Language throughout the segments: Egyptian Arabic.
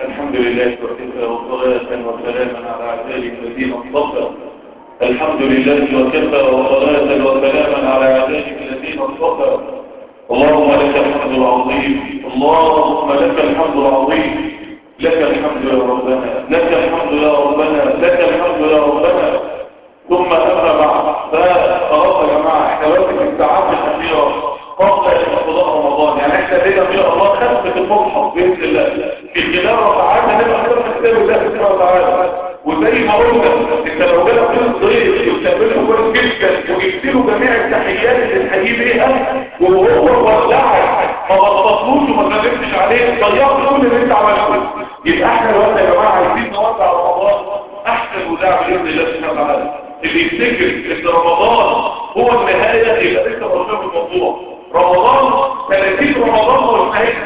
الحمد لله وكفى وصلاة وسلاما على عباده الذين اصطفى الحمد لله وكفى وصلاة وسلاما على عباده الذين اصطفى اللهم لك الحمد العظيم اللهم لك الحمد العظيم لك الحمد يا ربنا لك الحمد يا ربنا لك الحمد يا ربنا ثم أما بعد فخلاص يا جماعة احنا وقت الساعات الأخيرة قبل انقضاء رمضان يعني احنا لينا ان شاء الله خمسة المصحف بإذن الله في خلال ركعات نبقى خمسة كتاب الله سبحانه وتعالى وزي ما قلنا انت لو جالك كل ضيف وتقابله كويس جدا وجبت له جميع التحيات اللي تحييه بيها وهو ولعك ما بطلتوش وما كلمتش عليه ضيعت كل اللي انت عملته يبقى احنا دلوقتي يا جماعه عايزين نودع رمضان احسن وداع باذن الله سبحانه وتعالى اللي يفتكر ان رمضان هو النهايه يبقى لسه مرتبط الموضوع رمضان 30 رمضان ما انتهيش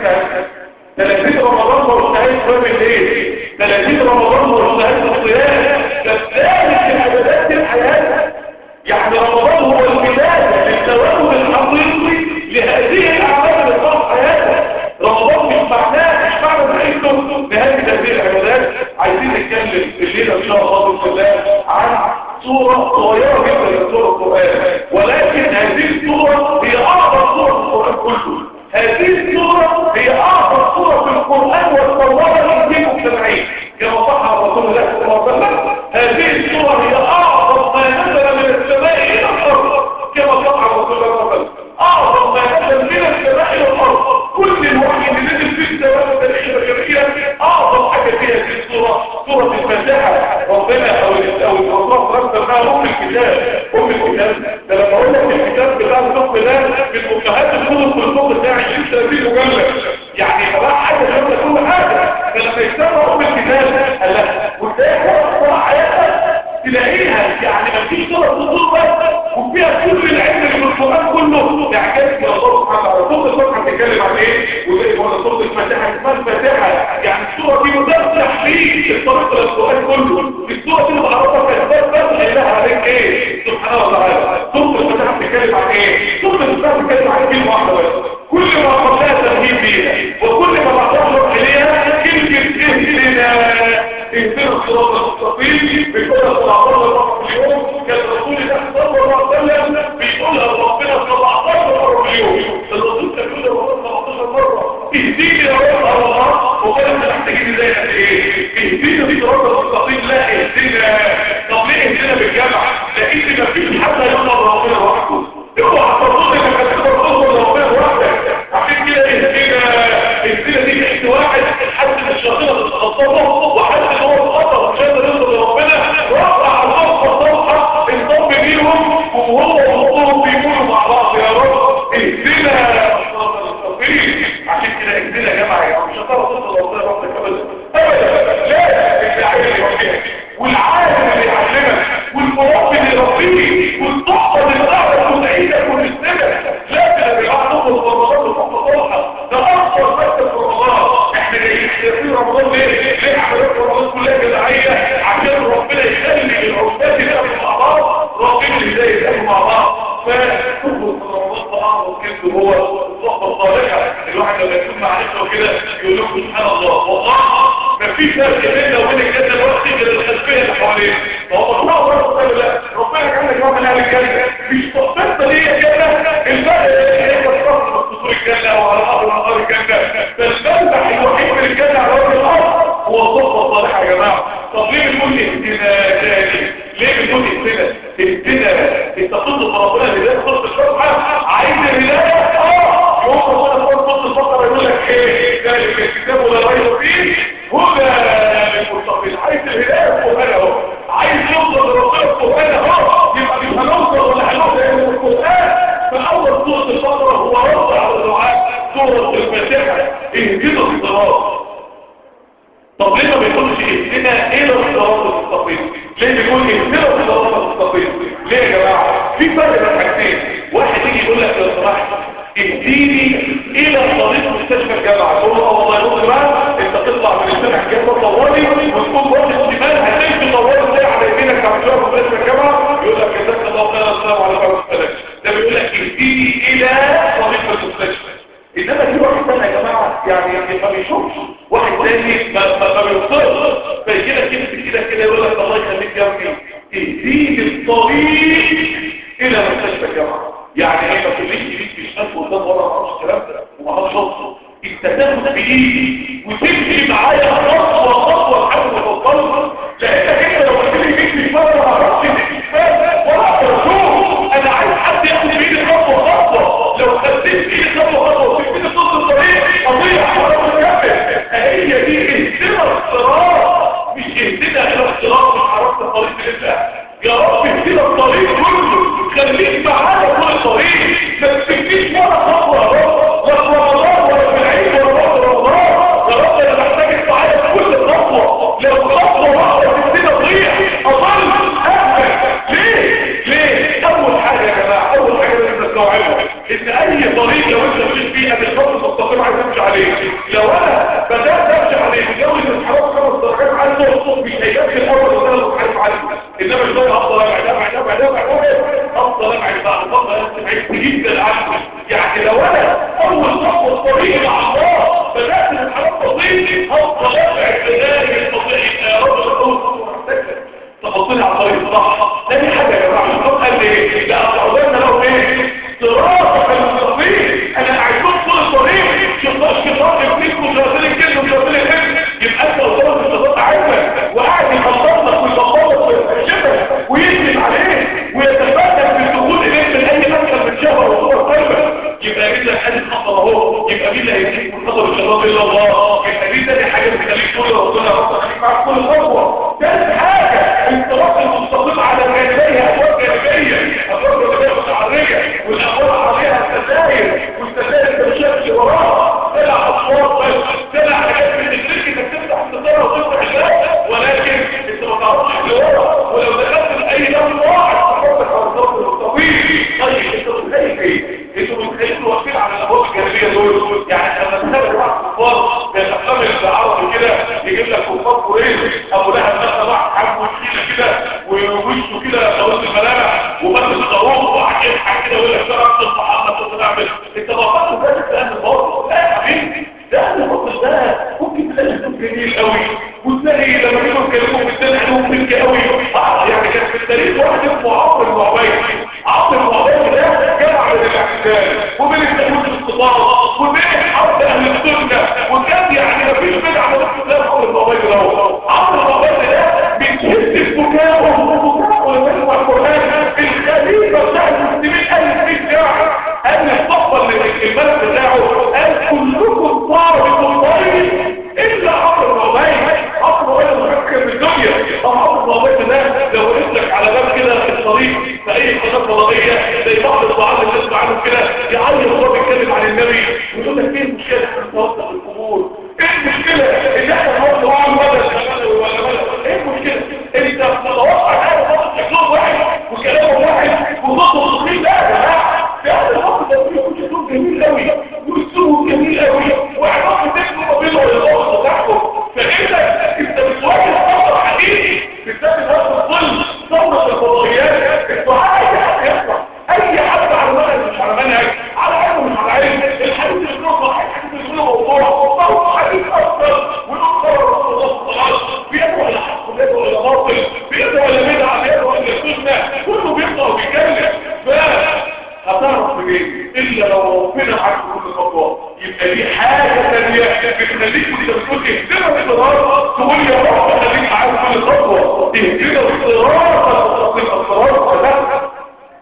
30 رمضان ما انتهيش باب الليل 30 رمضان ما انتهيش الصيام كذلك العبادات الحياه يعني رمضان هو البدايه للتوازن الحقيقي لهذه الاعمال اللي صار حياتك رمضان مش معناه مش معنى نهايته نهايه هذه العبادات عايزين نتكلم الليله ان شاء الله باذن الله عن صورة صغيرة جدا من صورة القرآن ولكن هذه الصورة هي أعظم صورة في القرآن كله هذه الصورة هي أعظم صورة في القرآن والصورة الإنجيل مجتمعين كما صح عن رسول الله صلى الله عليه وسلم هذه الصورة هي أعظم ما نزل من السماء إلى الأرض كما صح عن رسول الله صلى الله عليه وسلم أعظم ما نزل من السماء إلى الأرض كل الوحي اللي نزل في السماء والتاريخ البشرية أعظم حاجة فيها هذه الصورة صورة الفاتحة ربنا أو أو الرسول ربنا معها أم الكتاب أم الكتاب ده لما أقول لك الكتاب بتاع الفقه ده من أمهات الكتب في الفقه بتاع 20 30 مجلد يعني بقى حاجة شاملة كل حاجة فلما يكتبها أم الكتاب قال لك وتلاقي صورة حياتك تلاقيها يعني مفيش صورة صدور بس وفيها كل العلم اللي في القرآن كله إعجاز يا الله سبحانه وتعالى صورة الفاتحة بتتكلم عن إيه؟ وزي ما قلنا صورة الفاتحة اسمها الفاتحة يعني الصورة دي مدرسة ليك الطريق للقرآن كله الصورة دي متعرفة أسباب بس حلها عليك إيه؟ سبحانه وتعالى صورة الفاتحة بتتكلم عن إيه؟ صورة الفاتحة بتتكلم عن كلمة واحدة بس كل ما قبلها تمهيد بيها وكل ما بعدها نروح إليها كلمة اهدنا اهدنا الصراط المستقيم بكل 17 مرة في اليوم كان رسول الله صلى الله عليه وسلم بيقولها لربنا 17 مرة في اليوم الرسول كان يقولها لربنا 17 مرة اهديني يا رب الله وقال انت محتاجين ازاي قد ايه اهدينا الصراط المستقيم لا اهدنا طب ليه اهدنا بالجمع لان مفيش حد هيقول ربنا لوحده اوعى تظن انك هتقدر توصل لربنا لوحدك عشان كده اهدنا اهدنا دي تحت واحد حد من الشياطين تتخطفه وحد ان هو اتخطف مش قادر يوصل لربنا رفع الله صوتها انضم بيهم وهو وصوتهم بيقولوا مع بعض يا رب اهدنا الصراط المستقيم عشان كده اهدنا يا جماعه يا مش هتعرف توصل لربنا لوحدك ابدا ابدا لا الداعيه اللي يوجهك والعالم اللي يعلمك والمربي اللي يربيك والصحبه اللي تعرف وتعيدك وتسندك لا ده بالعقل نخلص رمضان وصحبه صالحه ده افضل مكتب في رمضان احنا جايين في رمضان ليه؟ ليه عمليات رمضان كلها جدعيه عشان ربنا يخلي العباد يتقابلوا مع بعض ربنا ازاي يتقابلوا مع بعض فتخلص من رمضان باعظم كذب هو الصحبه الصالحه الواحد لما يكون مع نفسه كده يقول لهم سبحان الله والله مفيش فرق بيننا وبين الجنه دلوقتي غير الخلفيه اللي حوالينا فهو الله برضه لا ربنا جعلنا جماعه من اهل الجنه مش صحبتنا ليه الجنه الفرق هي الصحبه من سطور الجنه او على الارض من انهار الجنه فالمنبع الوحيد من الجنه على وجه الارض هو الصحبه الصالحه يا جماعه طب ليه بنقول اهدنا تاني ليه بنقول اهدنا اهدنا انت تطلب ربنا الهدايه صوت الفتحه عايز الهدايه اه يوم ربنا فوق صوت الفقره يقول لك ايه ذلك الكتاب ولا ريب فيه هدى للمتقين عايز الهدايه القران اهو عايز يوصل لربنا القران اهو يبقى مش هنوصل ولا هنوصل الى القران فاول سوره البقره هو رد على دعاء سوره الفاتحه اهدنا الصراط طب ليه ما بيقولش اهدنا الى الصراط المستقيم ليه بيقول اهدنا الصراط المستقيم ليه يا جماعه في فرق بين حاجتين واحد يجي يقول لك لو سمحت اهديني الى طريق مستشفى الجامعه تقول له والله يقول بقى انت تطلع من السمع الجامعه طوالي وتكون واحد شمال هتمشي طوالي زي على يمينك على شويه مستشفى الجامعه يقول لك جزاك الله خيرا السلام عليكم ورحمه الله ده بيقول لك اهديني الى طريق المستشفى انما في واحد تاني يا جماعه يعني ما بيشوفش واحد تاني ما ما بيوصلش فيجي لك كده كده كده يقول لك الله يخليك يا ابني اهديني الطريق الى مستشفى الجامعه يعني ايه ما تقوليش ايديك في الشمس قدام ورا ما اعرفش الكلام ده وما اعرفش اوصل انت تاخد بايدي وتمشي معايا خطوه خطوه لحد ما توصل لانك انت لو قلت لي ايديك في الشمس ما اعرفش ايديك في الشمس ولا اقدر اشوف انا عايز حد ياخد بايدي خطوه خطوه لو خدت بايدي خطوه خطوه وتبتدي نص الطريق اضيع ولا مكمل هي دي اهتمام الصراط مش اهتمام الى الصراط مش عرفت الطريق لله يا رب اهتمام الطريق كله خليك معايا كل الطريق ما تسيبنيش ولا خطوه يا رب لا في رمضان ولا في العيد ولا بعد رمضان يا رب انا محتاجك معايا في كل خطوه لو خطوه واحده تبتدي تضيع اضل اهلك ليه ليه اول حاجه يا جماعه اول حاجه لازم نستوعبها ان اي طريق لو انت مشيت فيه قبل الخط المستقيم عايز تمشي عليه لو انا بدات امشي عليه بجوز الانحراف خمس درجات عنده مش هيجي الاول ولا منحرف عنه انما شويه افضل ابعد ابعد ابعد ابعد افضل ابعد بعد فتره بعيد جدا عنه يعني لو انا اول خطوه الطريق مع الله بدات الانحراف بسيط افضل ابعد بدايه الطريق يا رب اول خطوه محتاجه تحطني على الطريق الصح تاني حاجه يا جماعه الشيطان قال لي لا اصعدنا له ايه صراط المستقيم انا قاعد طول الطريق شيطان شيطان ابنك وشياطين الجن وشياطين الانس يبقى انت قدام الشيطان عايزك وقاعد يخطط لك ويظبط لك شبه ويكذب عليك ويتفادى في الدخول اليك من اي مكان من شهوه وصور قلبك يبقى مين اللي هيحل الخطر اهو يبقى مين اللي هيديك من خطر الشيطان الا الله يبقى دي تاني حاجه بتخليك تقول يا ربنا يا رب خليك معاك كل خطوه ثالث حاجه الصراط المستقيم على جانبيه ابواب جانبيه ابواب جانبيه متعريه والابواب عليها الستاير والستاير ما بتشافش وراها طلع اصوات بس طلع حاجات بتدرك انك تفتح الستاره وتفتح الباب ولكن انت ما تعرفش اللي ورا ولو دخلت لاي دم واحد تحطك على الصراط المستقيم طيب انت متخيل ايه؟ انتوا متخيلين واقفين على الابواب الجانبيه دول يعني لما تخيل واحد كفار زي الافلام العربي كده يجيب لك كفار قريش ابو لهب مثلا واحد حجمه تقيله كده ووشه كده طويل الملامح ومثل صاروخ وواحد يضحك كده ويقول لك ده رب محمد صلى الله عليه وسلم انت ما فكرت ده في اهل الباطل لا يا حبيبي ده اهل الباطل ده ممكن تلاقي اسلوب جميل قوي وتلاقي لما يجوا يتكلموا في الدين عليهم ملك قوي يعني كان في التاريخ واحد اسمه عمرو بن عبيد عمرو بن عبيد ده جمع بين الاعتدال وبين التأويل الاستطاعة وبين حرب اهل السنة وكان يعني ما فيش بدعة من الاسلام عمرو بن عبيد ده عمرو بن عبيد ده بتشد بكاءه وبكاءه لما يسمع القرآن الخليفة بتاع المسلمين قال في الشارع قال الصحبة اللي الملك بتاعه قال كلكم طارق طيب إلا عمرو بن عبيد عمرو بن عبيد مفكر في الدنيا طب عمرو بن عبيد ده لو وقفت لك على باب كده في الطريق في اي قناه فضائيه زي بعض الضعاف اللي بنسمع عنهم كده يعيط وهو بيتكلم عن النبي ويقول لك ايه المشكله احنا نتوسط في القبور ايه المشكله ان احنا نقعد نقول بدل ولا بدل ايه المشكله انت متوقع حاجه خالص شكلهم واحد وكلامهم واحد وصوتهم صغير لا يا جماعه ده هذا الوقت ده شكلهم جميل قوي واسلوبهم جميل قوي وعلاقه بينهم وبين الوقت بتاعهم فانت انت بتواجه خطر حقيقي بالذات الوقت الظل ثوره الفضائيات الدعاء اي حد يطلع اي حد على منهج مش على منهج على علم مش على علم الحديث اللي بنقول صحيح الحديث اللي بنقول موضوع فهو حديث اكثر ونقول خبر رسول الله صلى الله عليه وسلم بيدعو الى حق بيدعو الى باطل بيدعو الى بدعه بيدعو الى سنه كله بيطلع وبيتكلم ف هتعرف منين الا لو ربنا معاك كل خطوه يبقى دي حاجه ثانيه بتخليك وانت بتقول اهدنا الصراط تقول يا رب خليك معاك كل خطوه اهدنا الصراط المستقيم الصراط ده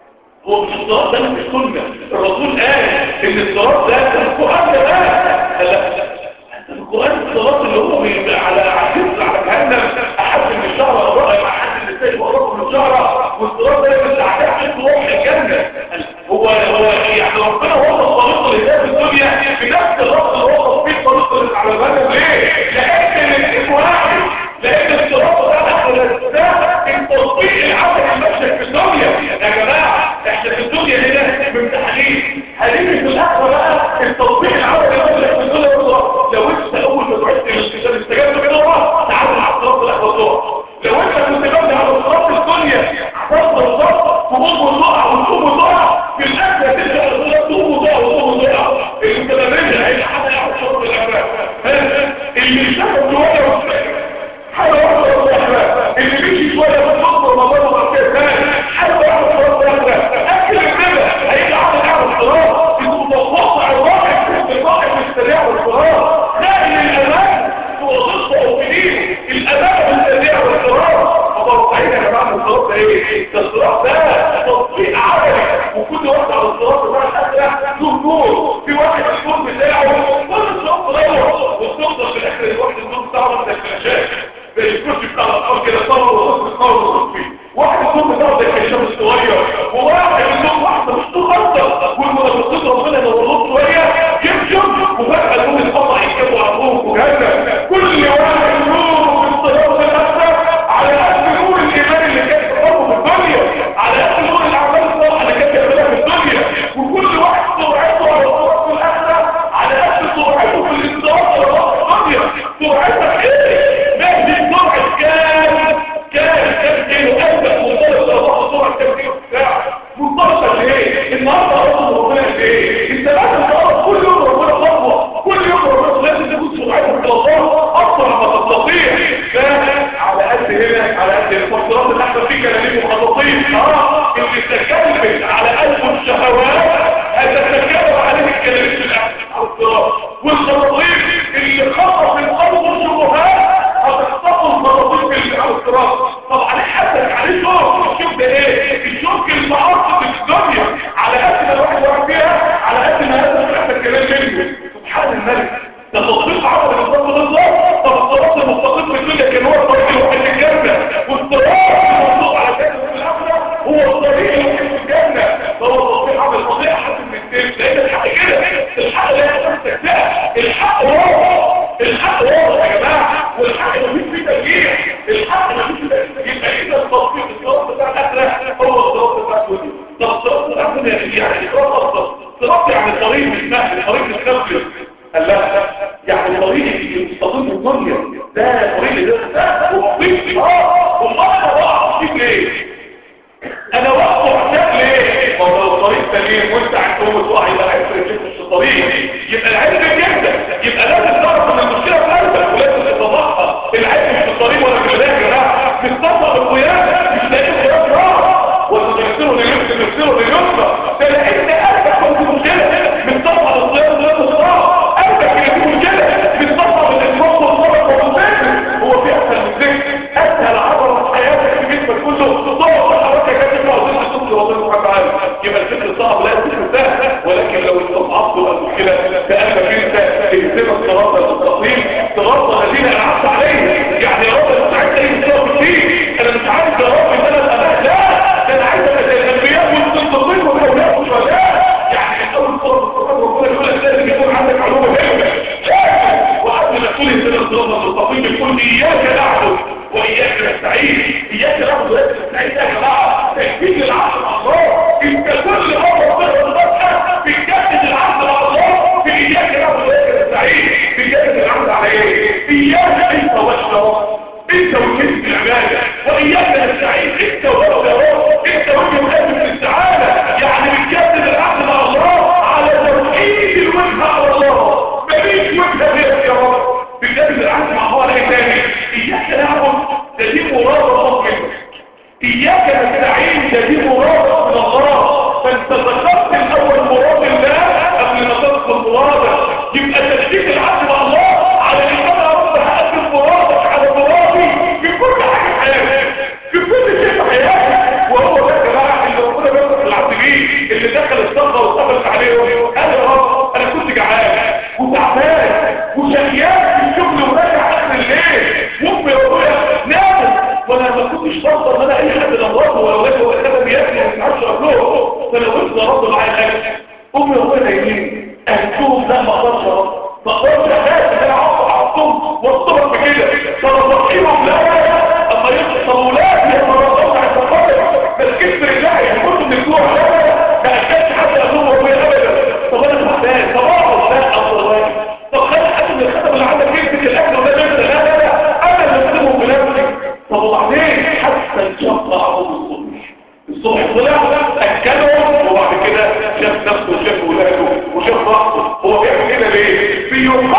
هو مش الصراط ده مش السنه الرسول قال ان الصراط ده القران ده قال لا القرآن الصلاة اللي هو بيبقى على عكس على جهنم أحد من الشهر أضاء مع أحد النساء وأضاء من الشهر والصلاة ده يبقى ساعتين عشان تروح الجنة هو هو يعني ربنا وصف طريق الهداية في الدنيا بنفس الوقت اللي وصف فيه طريق اللي على الجنة ليه؟ لأن الاثنين واحد لأن الصراط ده احنا ده التطبيق العملي المشهد في الدنيا يا جماعة احنا في الدنيا هنا بامتحانين هنيجي في الآخرة بقى التطبيق العملي المشهد في الدنيا لو انت اول ما دعيت الى الكتاب استجبت كده زي الكرسي بتاع الاطفال كده صور وصف صور وصف واحد يكون بتاعه زي الكشاف الصغير وواحد يكون واحده مش طول اكتر والمنافقين ربنا لو ولوط شويه يمشوا وفجاه يكون القطع يكتبوا على طول وجهنم كل واحد نوره في الصلاه الاكثر على قد نور الايمان اللي كان بيحطه في الدنيا على قد نور الاعمال الصالحه اللي كان بيعملها في الدنيا وكل واحد سرعته على الصلاه الاخره على قد سرعته في الانتصار على الله الدنيا سرعتك ايه؟ مهدي سرعه كام كام كام كيلو ألف منطلق الله سرعة كام كيلو في الساعة منطلقة ليه؟ النهارده أصلا ربنا قد إيه؟ أنت لازم تعرف كل يوم ربنا خطوة كل يوم ربنا لازم تكون سرعتك إلى الله أكثر ما تستطيع على قد هنا على قد الفصلات اللي احنا فيه كلامين مخططين اه اللي تكلم على قلب الشهوات هتتكلم عليه الكلامين في الأحسن والخططين اللي خطط القلب والشبهات هتخطفوا الخططين في الصراط طبعا حسن عليه شوك الشوك ده ايه الشوك المعاصر في الدنيا على قد ما الواحد واقع فيها على قد ما هذا تحت الكلام منه سبحان الملك ده تطبيق عمل المستقبل بالظبط طب الصراط المستقيم في الدنيا كان هو الطريق الوحيد للجنه والصراط المطلوب على جنه في الاخره هو الطريق الوحيد للجنه فهو تطبيق عمل فظيع حسن من السيف لان الحق كده الحق لا يتمسك ده الحق واضح الحق واضح يا جماعه والحق مفيش فيه تغيير الحق مفيش فيه تغيير يبقى اذا التطبيق الصراط بتاع الاخره هو الصراط بتاع الدنيا طب الصراط بتاع الدنيا يعني صراط افضل صراط يعني الطريق مش سهل الطريق مش سهل قال لا يعني طريق المستقيم الدنيا ده طريق ده ومطيق اه والله انا بقع فيك ليه انا وقفه حساب ليه ما هو لو الطريق سليم وانت عندهم تقع يبقى عارف رجلك مش الطريق يبقى العلم جدا يبقى لازم تعرف ان المشكله في قلبك ولازم تتضحى العلم مش في الطريق ولا في البلاد يا جماعه مش تطلع بالقياس مش لاقي القياس راح ولا تغسله لليمين تغسله لليسرى ده لان قلبك هو المشكله مش تطلع بالقياس ولا بالصراط قلبك هي المشكله مش تطلع بالاسراف والصدق والذكر هو في اسهل من الذكر اسهل عبر حياتك في جسمك كله تطلع حركه كده تطلع وتنزل تصل والله سبحانه وتعالى يبقى الفكر صعب لا الفكر سهل ولكن لو استصعبت المشكله بانك انت اهتم الصراط المستقيم صراط الذين انعمت عليهم يعني يا رب انت عايز ايه صراط كتير انا مش عايز يا رب ان انا ابقى لا ده انا عايز ابقى زي الانبياء والصديقين والاولياء والشهداء يعني اول صراط المستقيم ربنا يقول لك لازم يكون عندك معلومه مهمه وقبل ما تقول اهتم الصراط المستقيم يقول اياك نعبد واياك نستعين اياك نعبد واياك نستعين يا جماعه تكفيك العهد مع الله انت كل مره تقرا الفتحه بتجدد العهد مع الله في اياك نعبد واياك نستعين بتجدد العهد على ايه اياك انت والشرف انت وجهك العباده واياك نستعين انت والشرف انت وجه قلب الاستعانه يعني بتجدد العهد مع الله على توحيد الوجه على الله ماليش وجه غيرك يا رب بجانب العهد مع الله ايه تاني اياك نعبد ده دي مراد الله منك اياك نستعين ده دي مراد من الله فانت ذكرت الاول مراد الله قبل ما تذكر مرادك يبقى تشديد العهد مع الله على ان انا رب هقدم مرادك على مرادي في كل حاجه في حياتي في كل شيء في حياتي وهو ده يا جماعه اللي ربنا بيرزق العبد بيه اللي دخل الصخره واتقفلت عليه قال يا رب انا كنت جعان وتعبان وشقيان في الشغل وراجع اخر الليل وامي وابويا ناموا وانا ما كنتش بقدر ان انا اي حد لمراته ولا ولادي ولا كده بياكلوا وما ينفعش اقول فانا قلت يا رب معايا الاكل امي وابويا نايمين قلتهم لا ما اقدرش يا رب ما اقدرش اخاف ان انا اقعد اعصهم واصطبر بكده فنصحيهم لا اما يصحى اولادي يا مرضون عند الخطر بس كتب رجعي كنت من الجوع لا ما اكلتش حتى ابوه وابويا ابدا طب انا تعبان طب اقعد لا افضل واجب طب خد حد من الخدم اللي عندك يمسك الاكل ولا يمسك لا لا لا انا اللي بسيبهم بنفسي طب وبعدين حتى انشق عضو الصبح الصبح طلع اكلهم وبعد كده شاف نفسه وشاف ولاده وشاف راسه هو بيعمل كده ليه بيقدم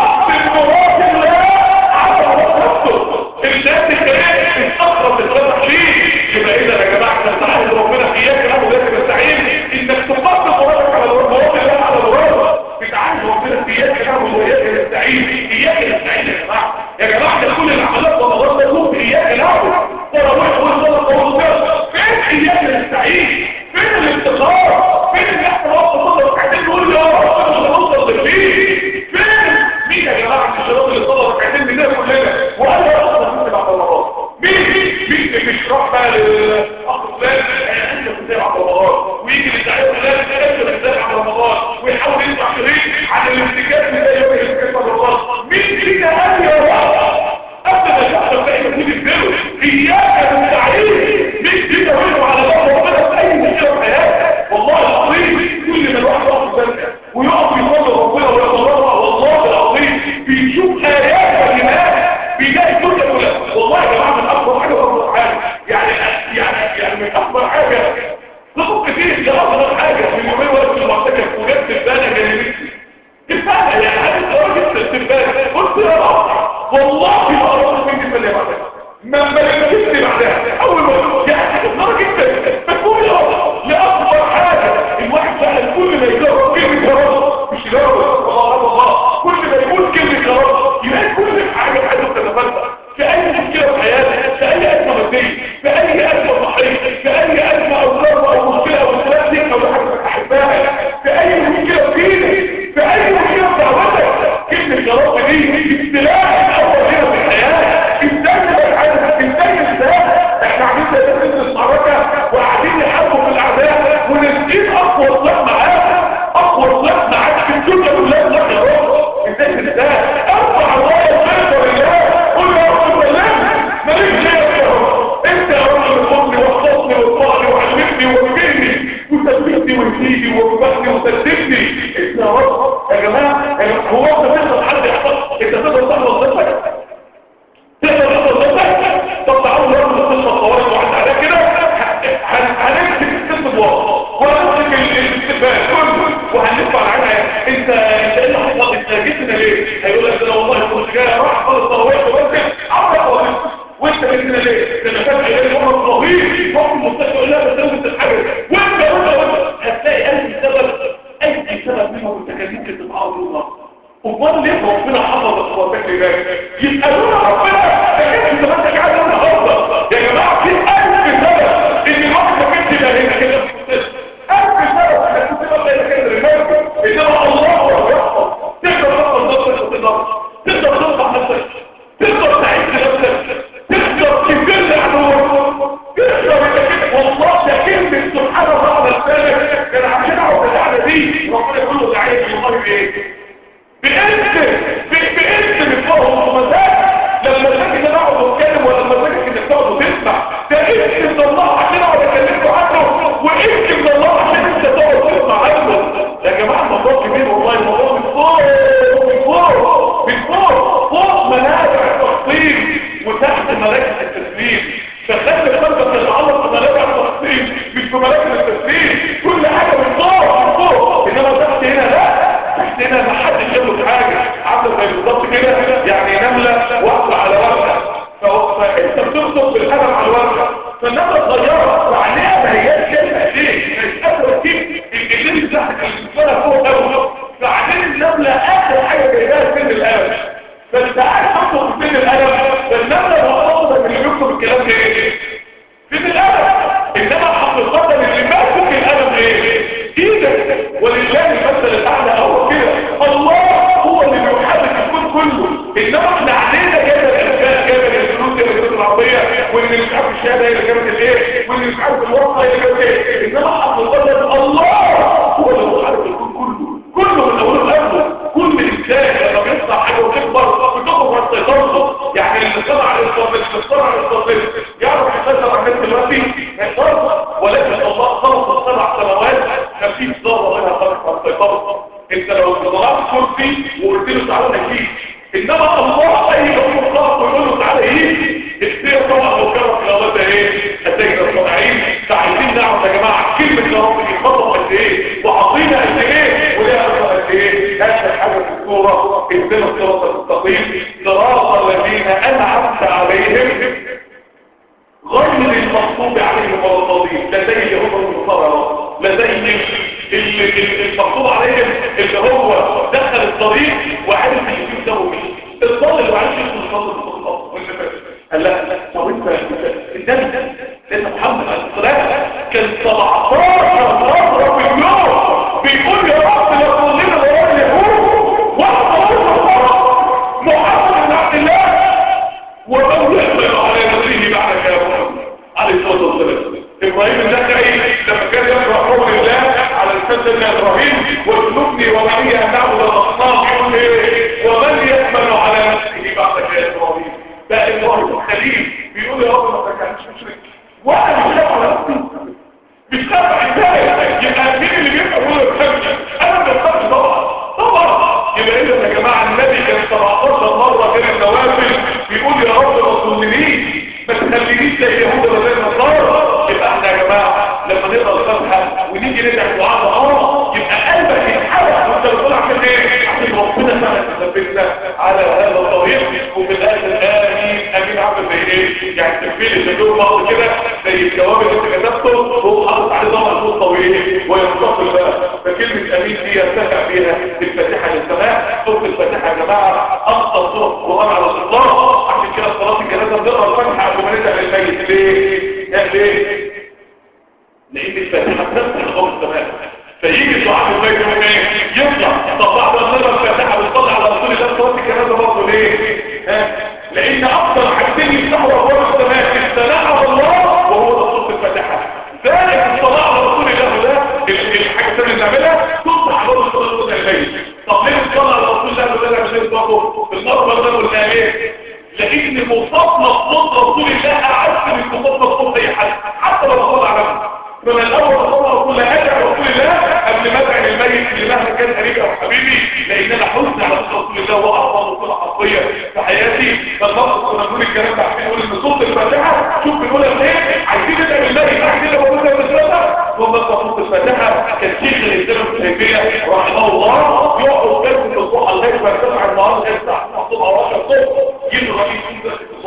مراد الله على نفسه الناس الكريم اتاخرت الفتح ليه يبقى اذا يا جماعه احنا نستعين ربنا اياك نعبد واياك نستعين انك تقدم مرادك على مراد الله على مراد بتعالج ربنا اياك نعبد واياك نستعين اياك نستعين يا جماعه يا جماعه ده كل العمليات والنظام ده يكون اياك نعبد تراويح والصلاه والصيام فين اياك نستعين فين الافتقار فين ان احنا نقف صدر عايزين نقول يا رب مش هنوصل لفين فين مين بقى للاخ فلان انت بتتابع عبد رمضان ويجي للدعايه فلان انت بتتابع عبد رمضان ويحاول يطلع شريك عن الانتكاس زي يوم الانتكاس عبد رمضان مين فينا قال يا رب قبل ما تحصل في اي مجهود الدول اياك بالتعليم مين فينا وقفوا على باب ربنا في اي مشكله في حياتك والله العظيم كل ما الواحد يقف يصلي ويقف يصلي ربنا ويتضرع والله العظيم بيشوف ايات كلمات بيلاقي الدنيا كلها والله يا جماعه من اكبر حاجه واكبر حاجه يعني يعني يعني من اكبر حاجه طرق كتير ده اكبر حاجه من يومين وقت المعتكف وجبت البانه جنبي البانه يعني عايز راجل البانه قلت يا رب والله ما قررت مني البانه بعدها ما ما لقيتني بعدها اول ما يعني الدرجه جدا بتقول يا رب لاكبر حاجه الواحد فعلا كل ما يجرب كلمه يا رب مش يا رب الله الله كل ما يقول كلمه يا رب يلاقي كل حاجه حاجه تتفتح في اي مشكله في حياتك في اي ازمه ماديه في اي ازمه صحيه في اي ازمه او ضربه او مشكله او اختلاف دينك او حاجه بتحبها في اي مشكله في دينك في اي مشكله في دعوتك كلمه يا رب دي ابتلاء الاول هنا في الحياه ازاي نبقى عارف ازاي ازاي احنا قاعدين زي ما المعركه وقاعدين نحاربوا في الاعداء ونسقين اقوى سلاح معاك اقوى سلاح معاك في الدنيا كلها سلاح يا رب ازاي ازاي ارفع الله الخير لله قل يا رب سلمني ماليش غيرك يا رب انت يا رب اللي خدني واحفظني وارفعني وعلمني ووجهني وثبتني واهديني ووفقني وسددني انت يا رب يا جماعه هو انت تقدر حد يحفظ انت تقدر تحفظ نفسك تقدر تحفظ نفسك طب تعالوا نرد قصه الطوارئ وعد عليها كده هنمسك الست بواقع وهنمسك الاستقبال كله وهنلف على عينها انت انت ايه اللي حصل انت جيتنا ليه هيقول لك انا والله كنت جاي راح خالص طوارئ وبس عمرك وبس وانت جيتنا ليه ده انا فاكر ايه مرض رهيب رحت المستشفى يقول لها بس انت الحاجه وانت وانت وانت هتلاقي الف سبب اي سبب منهم انت كان ممكن تتعرض له امال ليه ربنا حفظ اخواتك لذلك يسالون ربنا ده كده انت ما انت قاعد النهارده يا جماعه في الف سبب ان الواحد ما كانش يبقى هنا كده في المستشفى الف سبب انك كنت تبقى هنا كده للموت انما الله هو اللي يحفظ تقدر تحفظ نفسك وتقدر تقدر تنصح نفسك تقدر تعيش نفسك تقدر تذل عدوك تقدر انك والله ده كلمه سبحان الله على لسانك كان عشان اقعد القعده دي ربنا يقول له دعيه والله بايه باسم باسم بفهم ومزاج لما تجي ان اقعد اتكلم ولا لما تجي انك تقعد وتسمع ده اسم من الله عشان اقعد اكلمكم عنه واسم من الله عشان انت تقعد تسمع عنه يا جماعه الموضوع كبير والله الموضوع من فوق من فوق من فوق فوق منابع التخطيط وتحت مراكز التسليم فخلي قلبك يتعلق بمراكز التخطيط مش بمراكز التسليم كل حاجه من فوق من فوق انما تحت هنا لا تحت هنا ما حدش يملك حاجه عامله زي بالظبط كده يعني نمله واقفه على ورقه فانت بترصد بالقلم على الورقه فالنمله صغيره وعليها ما هياش كلمه ايديه مش قادره تجيب الايدين بتاعتك اللي فوق قوي فبعدين النمله اخر حاجه جايباها سن القلم فانت قاعد تكتب سن القلم فالنمله مقصوده اللي بيكتب الكلام ده ايه؟ سن القلم انما حقيقه اللي ماسك القلم ايه؟ ايدك ولله المثل الاعلى هو كده الله هو اللي بيحرك الكون كله انما احنا علينا جايبه الاسباب جايبه الفلوس هي اللي العربيه واللي مش عارف الشهاده هي اللي جابت الايه واللي مش عارف الوصفه هي اللي جابت ايه انما حقيقه الله هو اللي بيحرك الكون كله كله من اوله لاخره كل انسان لما بيطلع حاجه وتكبر بتخرج عن سيطرته يعني اللي صنع الاسلام اللي صنع الاسلام يعرف يسيطر على الناس دلوقتي ما يقدرش ولكن الله خلق السبع سنوات ما فيش ذره منها خلق عن سيطرته انت لو طلعت كرسي وقلت له تعالى نجيب انما الله اي يوم خلق ويقول له تعالى يجي السير طبعا وكرم في الله ده ايه هتجد الصناعين فعايزين نعرف يا جماعه كلمه يا رب دي خطوه قد ايه وعظيمه قد ايه وليها اثر قد ايه اخر حاجه في الصوره اهدنا الصراط المستقيم صراط الذين انعمت عليهم غير المغضوب عليهم ولا الضالين لا زي اليهود والنصارى لا زي اللي المغضوب عليهم اللي هو دخل الطريق وعرف اللي فيه ده ومش الضال اللي عايش يدخل الصلاه بالخطا قال لا طب انت النبي لان محمد عليه الصلاه كان 17 مره في اليوم بيقول يا رب لا تظلمنا ولا اليهود ولا محمد بن عبد الله ومن يحمل على نفسه بعدك يا محمد عليه الصلاه الصلاه والسلام ابراهيم النخعي لما كان يقرا قول الله على لسان سيدنا ابراهيم واجنبني وبني ان نعبد الاصنام يقول ايه ومن يامن على نفسه بعد يا ابراهيم بقى ابراهيم الخليل بيقول يا رب ما تجعلنيش مشرك وانا مش خايف على نفسي مش خايف عندها يبقى مين اللي بيبقى هو الخليل انا ما بخافش طبعا طبعا يبقى اذا يا جماعه النبي كان 17 مره غير النوافل بيقول يا رب ما تظلمنيش ما تخلينيش زي اليهود ولا زي النصارى يبقى احنا يا جماعه لما نقرا الفاتحه ونيجي ندعي دعاء اه يبقى قلبك يتحرك وانت بتقول عشان ايه؟ عشان ربنا فعلا يثبتنا على هذا الطريق وفي الاخر امين امين عامل زي ايه؟ يعني التكفير اللي له بعض كده زي الجواب اللي انت كتبته هو حاطط عليه ضغط صوت طويل وينتقل بقى فكلمه امين دي يرتفع بيها الفاتحه للسماء سوره الفاتحه يا جماعه اكثر سوره القران على الاطلاق عشان كده صلاه الجنازه بنقرا الفاتحه قبل ما ندعي للميت ليه؟ ليه؟ لان الفاتحه بتفتح ابواب السماء فيجي دعاء الميت يوم ايه؟ يطلع طب بعد ما نقرا الفاتحه بنطلع على رسول الله صلاه الجنازه برضه ليه؟ ها؟ لان اكثر حاجتين يفتحوا ابواب السماء الثناء على الله وهو ده صوت الفاتحه ذلك الصلاه على رسول الله ده الحاجه الثانيه اللي نعملها تفتح ابواب الصلاه صوت الميت طب ليه الصلاه على رسول الله ده مش برضه المره ده قلنا ايه؟ لان مصابنا بصوت رسول الله اعز من مصابنا بصوت اي حد حتى لو صلى على نفسه من الاول صلى رسول الله ادعي رسول الله قبل ما ادعي للميت اللي مهما كان قريبي او حبيبي لان انا حزن على صوت رسول الله واعظم رسول حقيقيه في حياتي فالنص كنا بنقول الكلام ده عشان نقول ان صوت الفاتحه شوف بنقولها ايه عايزين ندعي للميت عايزين لو قلنا بالثلاثه ثم صوت الفاتحه كان شيخ الاسلام ابن تيميه رحمه الله يقعد كلمه الضحى لغايه ما يرتفع النهار لغايه الساعه 10 او 10 الصبح يجي الرئيس